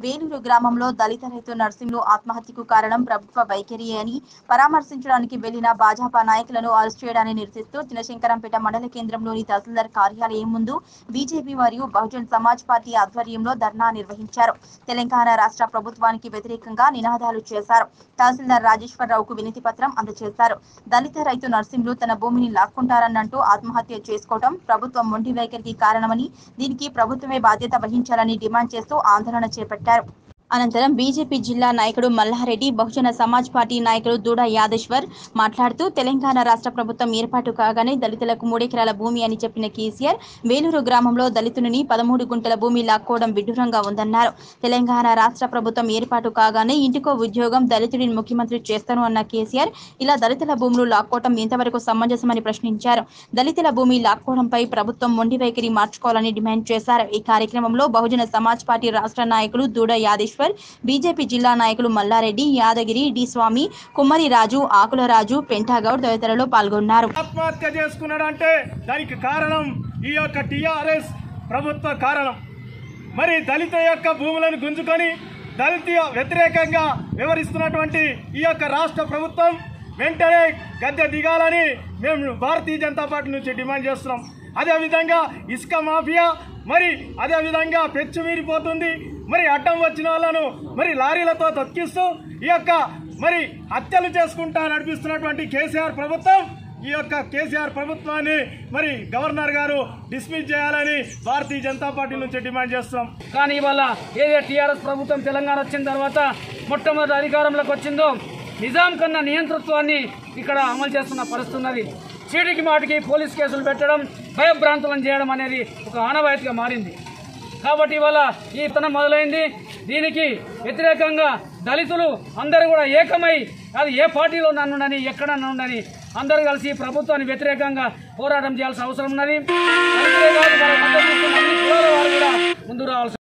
వేలూరు గ్రామంలో దళిత రైతు నర్సింహులు ఆత్మహత్యకు కారణం ప్రభుత్వ వైఖరి అని పరామర్శించడానికి వెళ్లిన భాజపా నాయకులను అరెస్ట్ చేయడాన్ని నిరసిస్తూ చినశంకరంపేట మండల కేంద్రంలోని తహసీల్దార్ కార్యాలయం ముందు బీజేపీ మరియు బహుజన్ సమాజ్ పార్టీ ఆధ్వర్యంలో ధర్నా నిర్వహించారు తెలంగాణ రాష్ట్ర ప్రభుత్వానికి వ్యతిరేకంగా నినాదాలు చేశారు తహసీల్దార్ రాజేశ్వరరావుకు వినతి పత్రం అందజేశారు దళిత రైతు నర్సింహులు తన భూమిని లాక్కుంటారన్నంటూ ఆత్మహత్య చేసుకోవడం ప్రభుత్వం మొండి వైఖరికి కారణమని దీనికి ప్రభుత్వమే బాధ్యత వహించాలని డిమాండ్ చేస్తూ ఆందోళన చేపట్టారు అనంతరం బీజేపీ జిల్లా నాయకుడు మల్లారెడ్డి బహుజన సమాజ్ పార్టీ నాయకుడు దూడ యాదేశ్వర్ మాట్లాడుతూ తెలంగాణ రాష్ట్ర ప్రభుత్వం ఏర్పాటు కాగానే దళితులకు మూడెకరాల భూమి అని చెప్పిన కేసీఆర్ వేలూరు గ్రామంలో దళితుని పదమూడు గుంటల భూమి లాక్కోవడం విడ్డూరంగా ఉందన్నారు తెలంగాణ రాష్ట్ర ప్రభుత్వం ఏర్పాటు కాగానే ఇంటికో ఉద్యోగం దళితుడిని ముఖ్యమంత్రి చేస్తాను అన్న కేసీఆర్ ఇలా దళితుల భూములు లాక్కోవడం ఎంతవరకు సమంజసమని ప్రశ్నించారు దళితుల భూమి లాక్కోవడంపై ప్రభుత్వం మొండి వైఖరి మార్చుకోవాలని డిమాండ్ చేశారు ఈ కార్యక్రమంలో బహుజన సమాజ్ పార్టీ రాష్ట్ర నాయకులు దూడ యాదేశ్వర్ బీజేపీ జిల్లా నాయకులు మల్లారెడ్డి యాదగిరి డి స్వామి కుమ్మరి రాజు ఆకుల రాజు పెంటాగౌడ్ తదితరులు పాల్గొన్నారు ఆత్మహత్య చేసుకున్నాడంటే దానికి కారణం ఈ యొక్క టిఆర్ఎస్ ప్రభుత్వ కారణం మరి దళిత యొక్క భూములను గుంజుకొని దళిత వ్యతిరేకంగా వివరిస్తున్నటువంటి ఈ యొక్క రాష్ట్ర ప్రభుత్వం వెంటనే గద్దె దిగాలని మేము భారతీయ జనతా పార్టీ నుంచి డిమాండ్ చేస్తున్నాం అదేవిధంగా ఇసుక మాఫియా మరి అదేవిధంగా పెచ్చు మీరిపోతుంది మరి అడ్డం వచ్చిన వాళ్ళను మరి లారీలతో తొక్కిస్తూ ఈ యొక్క మరి హత్యలు చేసుకుంటా నడిపిస్తున్నటువంటి కేసీఆర్ ప్రభుత్వం ఈ యొక్క కేసీఆర్ ప్రభుత్వాన్ని మరి గవర్నర్ గారు డిస్మిస్ చేయాలని భారతీయ జనతా పార్టీ నుంచి డిమాండ్ చేస్తున్నాం కానీ ఇవాళ ఏదైతే టీఆర్ఎస్ ప్రభుత్వం తెలంగాణ వచ్చిన తర్వాత మొట్టమొదటి అధికారంలోకి వచ్చిందో నిజాం కన్నా నియంతృత్వాన్ని ఇక్కడ అమలు చేస్తున్న పరిస్థితి ఉన్నది చీటికి మాటికి పోలీస్ కేసులు పెట్టడం భయభ్రాంతులను చేయడం అనేది ఒక ఆనవాయితీగా మారింది కాబట్టి ఇవాళ ఈ తనం మొదలైంది దీనికి వ్యతిరేకంగా దళితులు అందరూ కూడా ఏకమై అది ఏ పార్టీలో నన్నుండని ఎక్కడ నన్నుండని అందరూ కలిసి ప్రభుత్వానికి వ్యతిరేకంగా పోరాటం చేయాల్సిన అవసరం ఉన్నది దళితులే కాదు మన మద్దతు ఇస్తున్న అన్ని కులాల వారు కూడా ముందు రావాల్సి